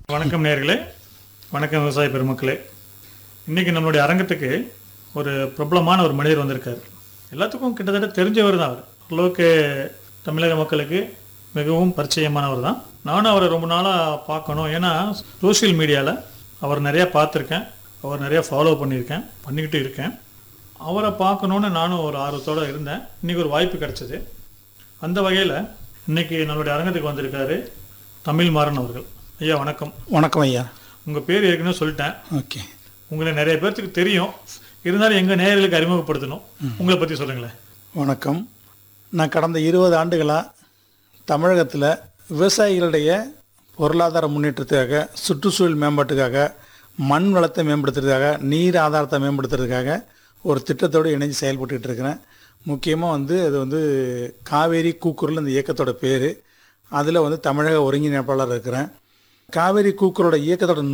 வணக்கம் நேர்களே வணக்கம் விவசாய பெருமக்களே இன்னைக்கு நம்மளுடைய அரங்கத்துக்கு ஒரு பிரபலமான ஒரு மனிதர் வந்திருக்காரு எல்லாத்துக்கும் கிட்டத்தட்ட தெரிஞ்சவர் தான் அவர் ஓரளவுக்கு தமிழக மக்களுக்கு மிகவும் பரிச்சயமானவர் தான் நானும் அவரை ரொம்ப நாளாக பார்க்கணும் ஏன்னா சோஷியல் மீடியாவில் அவர் நிறையா பார்த்துருக்கேன் அவர் நிறையா ஃபாலோ பண்ணியிருக்கேன் பண்ணிக்கிட்டு இருக்கேன் அவரை பார்க்கணுன்னு நானும் ஒரு ஆர்வத்தோடு இருந்தேன் இன்றைக்கி ஒரு வாய்ப்பு கிடைச்சது அந்த வகையில் இன்னைக்கு நம்மளுடைய அரங்கத்துக்கு வந்திருக்காரு தமிழ் மாறன் அவர்கள் ஐயா வணக்கம் வணக்கம் ஐயா உங்கள் பேர் ஏற்கனவே சொல்லிட்டேன் ஓகே உங்களை நிறைய பேர்த்துக்கு தெரியும் இருந்தாலும் எங்கள் நேயர்களுக்கு அறிமுகப்படுத்தணும் உங்களை பற்றி சொல்லுங்களேன் வணக்கம் நான் கடந்த இருபது ஆண்டுகளாக தமிழகத்தில் விவசாயிகளுடைய பொருளாதார முன்னேற்றத்துக்காக சுற்றுச்சூழல் மேம்பாட்டுக்காக மண் வளத்தை மேம்படுத்துறதுக்காக நீர் ஆதாரத்தை மேம்படுத்துறதுக்காக ஒரு திட்டத்தோடு இணைஞ்சு செயல்பட்டுக்கிட்டு இருக்கிறேன் முக்கியமாக வந்து அது வந்து காவேரி கூக்குரல் இந்த இயக்கத்தோட பேர் அதில் வந்து தமிழக ஒருங்கிணைப்பாளர் இருக்கிறேன் காவேரி கூக்குரலோட இயக்கத்தோட